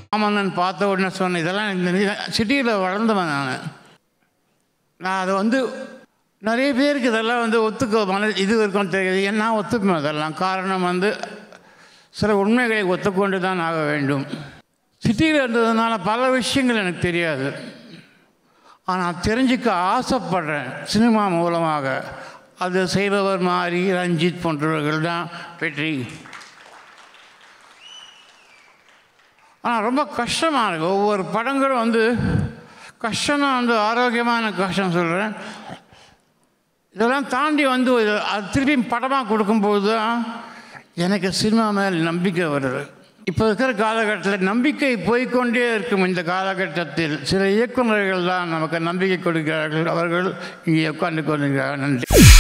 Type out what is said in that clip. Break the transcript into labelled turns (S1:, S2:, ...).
S1: ராமண்ணன் பார்த்த உடனே சொன்னேன் இதெல்லாம் இந்த சிட்டியில் வளர்ந்தவன் நான் நான் அதை வந்து நிறைய பேருக்கு இதெல்லாம் வந்து ஒத்துக்க மன இது இருக்கும் தெரியுது ஏன்னா ஒத்துப்பேன் அதெல்லாம் காரணம் வந்து சில உண்மைகளை ஒத்துக்கொண்டு தான் ஆக வேண்டும் சிட்டியில் இருந்ததுனால பல விஷயங்கள் எனக்கு தெரியாது ஆனால் தெரிஞ்சுக்க ஆசைப்படுறேன் சினிமா மூலமாக அது செய்பவர் மாதிரி ரஞ்சித் போன்றவர்கள் தான் வெற்றி ஆனால் ரொம்ப கஷ்டமாக இருக்குது ஒவ்வொரு படங்களும் வந்து கஷ்டம்னா வந்து ஆரோக்கியமான கஷ்டம் சொல்கிறேன் இதெல்லாம் தாண்டி வந்து இது அது திருப்பி படமாக கொடுக்கும்போது தான் எனக்கு சினிமா மேல் நம்பிக்கை வருது இப்போ இருக்கிற காலகட்டத்தில் நம்பிக்கை போய்க்கொண்டே இருக்கும் இந்த காலகட்டத்தில் சில இயக்குநர்கள் தான் நமக்கு நம்பிக்கை கொடுக்கிறார்கள் அவர்கள் இங்கே உட்கார்ந்து கொண்டிருக்கிறார்கள் நன்றி